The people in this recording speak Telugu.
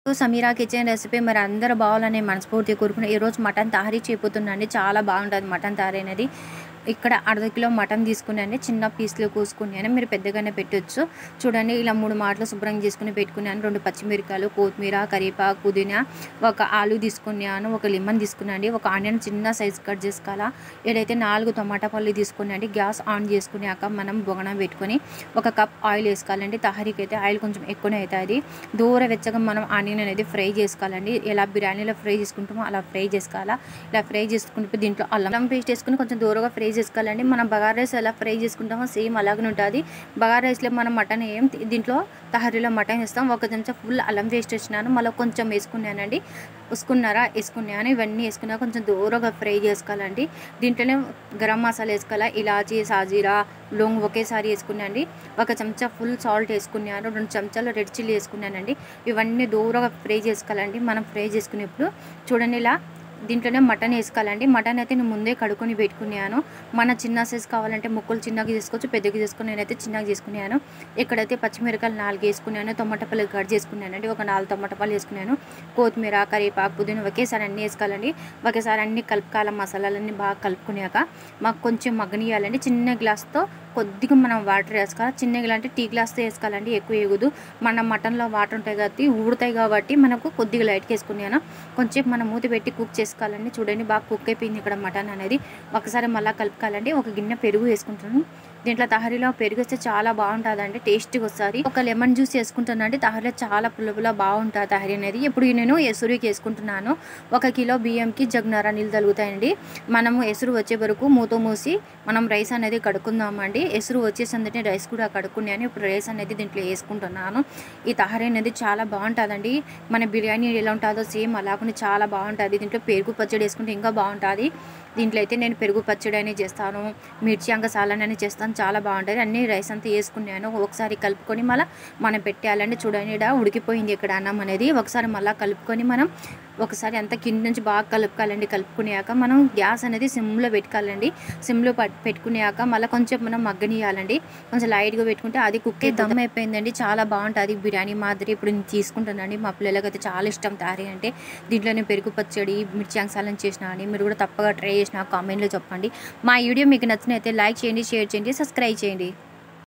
సమీరా కిచెన్ రెసిపీ మరి అందరూ బాగాలని మనస్ఫూర్తిగా కోరుకుని ఈరోజు మటన్ తయారీ చేయబోతున్నాండి చాలా బాగుంటుంది మటన్ తయారీ అనేది ఇక్కడ అర్ధ కిలో మటన్ తీసుకున్నాను చిన్న పీస్లు కోసుకున్నాను మీరు పెద్దగానే పెట్టొచ్చు చూడండి ఇలా మూడు మాటలు శుభ్రం చేసుకుని పెట్టుకున్నాను రెండు పచ్చిమిరకాయలు కొత్తిమీర కరివేపాకు పుదీనా ఒక ఆలు తీసుకున్నాను ఒక లెమన్ తీసుకున్నాండి ఒక ఆనియన్ చిన్న సైజ్ కట్ చేసుకోవాలా ఏదైతే నాలుగు టమాటా పళ్ళు తీసుకున్నాండి గ్యాస్ ఆన్ చేసుకున్నాక మనం బొగన పెట్టుకొని ఒక కప్ ఆయిల్ వేసుకోవాలండి తహరీకి అయితే ఆయిల్ కొంచెం ఎక్కువనే అవుతుంది దూర వెచ్చగా మనం ఆనియన్ అనేది ఫ్రై చేసుకోవాలండి ఎలా బిర్యానీలో ఫ్రై చేసుకుంటామో అలా ఫ్రై చేసుకోవాలా ఇలా ఫ్రై చేసుకుంటే దీంట్లో అల్లం పేస్ట్ వేసుకుని కొంచెం దూరంగా ఫ్రై చేసుకోవాలండి మనం బగారా రైస్ ఎలా ఫ్రై చేసుకుంటామో సేమ్ అలాగే ఉంటుంది బగారా రైస్లో మనం మటన్ ఏం దీంట్లో తహరీలో మటన్ వేస్తాం ఒక చెంచా ఫుల్ అల్లం పేస్ట్ వేసినాను మళ్ళీ కొంచెం వేసుకున్నానండి వేసుకున్నారా వేసుకున్నాను ఇవన్నీ వేసుకున్నా కొంచెం దూరంగా ఫ్రై చేసుకోవాలండి దీంట్లోనే గరం మసాలా వేసుకోవాలా ఇలాచీ సాజీరా లొంగ్ ఒకేసారి వేసుకున్నాండి ఒక చెంచా ఫుల్ సాల్ట్ వేసుకున్నాను రెండు చెంచాలు రెడ్ చిల్లీ వేసుకున్నానండి ఇవన్నీ దూరంగా ఫ్రై చేసుకోవాలండి మనం ఫ్రై చేసుకునేప్పుడు చూడండి ఇలా దీంట్లోనే మటన్ వేసుకోవాలండి మటన్ అయితే నేను ముందే కడుక్కొని పెట్టుకున్నాను మన చిన్న సైజ్ కావాలంటే ముక్కలు చిన్నగా తీసుకోవచ్చు పెద్దగా తీసుకుని నేనైతే చిన్నగా తీసుకున్నాను ఇక్కడైతే పచ్చిమిరకాయలు నాలుగు వేసుకున్నాను టొమాటో పళ్ళు కట్ చేసుకున్నానండి ఒక నాలుగు టొమాటో పళ్ళు వేసుకున్నాను కొత్తిమీర కరివేపాకు పుదీనా ఒకేసారి అన్నీ వేసుకోవాలండి ఒకేసారి అన్ని కలుపుకోవాలి మసాలాలన్నీ బాగా కలుపుకున్నాక మాకు కొంచెం మగ్గనియాలండి చిన్న గ్లాస్తో కొద్దిగా మనం వాటర్ వేసుకోవాలి చిన్న గ్లాస్ అంటే టీ గ్లాస్తో వేసుకోవాలండి ఎక్కువ వేయకూడదు మన మటన్లో వాటర్ ఉంటాయి కాబట్టి ఊడతాయి కాబట్టి మనకు కొద్దిగా లైట్గా వేసుకున్నాను కొంచెం మనం మూత పెట్టి కుక్ చేసుకోవాలండి చూడండి బాగా కుక్ అయిపోయింది ఇక్కడ మటన్ అనేది ఒకసారి మళ్ళీ కలుపుకోవాలండి ఒక గిన్నె పెరుగు వేసుకుంటాను దీంట్లో తహరీలో పెరుగు వేస్తే చాలా బాగుంటుందండి టేస్ట్గా వస్తుంది ఒక లెమన్ జ్యూస్ వేసుకుంటానండి తహరీలో చాలా పుల్లపుల బాగుంటుంది తహరీ అనేది ఇప్పుడు నేను ఎసురుకి వేసుకుంటున్నాను ఒక కిలో బియ్యంకి జగ్నర నీళ్ళు తగులుతాయండి మనము ఎసురు వచ్చే వరకు మూత మూసి మనం రైస్ అనేది కడుక్కుందామండి ఎసురు వచ్చేసిందంటే రైస్ కూడా కడుక్కున్నాను ఇప్పుడు రైస్ అనేది దీంట్లో వేసుకుంటున్నాను ఈ తహరీ అనేది చాలా బాగుంటుందండి మన బిర్యానీ ఎలా ఉంటుందో సేమ్ అలాగనే చాలా బాగుంటుంది దీంట్లో పెరుగు పచ్చడి వేసుకుంటే ఇంకా బాగుంటుంది దీంట్లో అయితే నేను పెరుగు పచ్చడి అనేది చేస్తాను మిర్చి అంక సాలనని చేస్తాను చాలా బాగుంటుంది అన్ని రైస్ అంతా వేసుకున్నాను ఒకసారి కలుపుకొని మళ్ళీ మనం పెట్టేయాలండి చూడండి ఇక్కడ ఉడికిపోయింది ఇక్కడ అన్నం అనేది ఒకసారి మళ్ళీ కలుపుకొని మనం ఒకసారి అంతా కింద నుంచి బాగా కలుపుకోవాలండి కలుపుకునేయాక మనం గ్యాస్ అనేది సిమ్లో పెట్టుకోవాలండి సిమ్లో పెట్టుకునేయాక మళ్ళీ కొంచెం మనం మగ్గనియాలండి కొంచెం లైట్గా పెట్టుకుంటే అది కుక్ దమ్ అయిపోయిందండి చాలా బాగుంటుంది బిర్యానీ మాదిరి ఇప్పుడు నేను తీసుకుంటానండి మా పిల్లలకి అయితే చాలా ఇష్టం తయారీ అంటే దీంట్లోనే పెరుగు పచ్చడి మిర్చి అంశాలను చేసిన అని మీరు కూడా తప్పగా ట్రై చేసిన కామెంట్లో చెప్పండి మా వీడియో మీకు నచ్చినైతే లైక్ చేయండి షేర్ చేయండి సబ్స్క్రైబ్ చేయండి